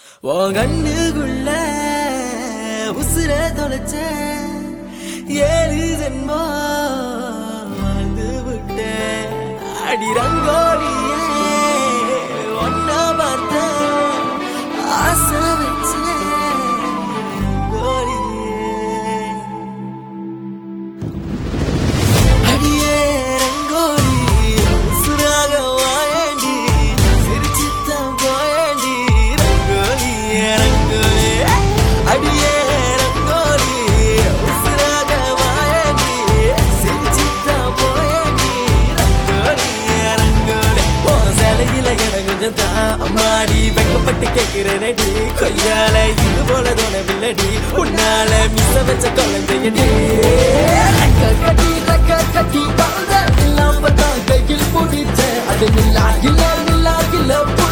உன் கண்ணுக்குள்ள உசுர தொலைச்ச ஏழு ஜென்மோ வாழ்ந்து விட்டேன் அடி ரங்கோலியே ஒன்னா பார்த்த ஆசை வச்ச ரங்கோலியே அடியே ரங்கோலி உசுராக வாயண்டி சிரிச்சுத்தான் போயண்டி ரங்கோலி ரங்கோலி அடியே ரங்கோலி உசுராக வாயண்டி சிரிச்சுத்தான் போயண்டி ரங்கோலி ரங்கோலி ஓ சிலையில எனக்கு கொஞ்சம் தான் அம்மாடி வெக்கப்பட்டு கேட்கிறேனடி கொய்யால இது போல தோணவில்லடி உன்னால மிச வச்ச குழந்தையடி கட்டி ரக்க கட்டி பறந்த இல்லாம தான் கையில் பிடிச்ச அது நில்லா இல்ல நில்லா இல்ல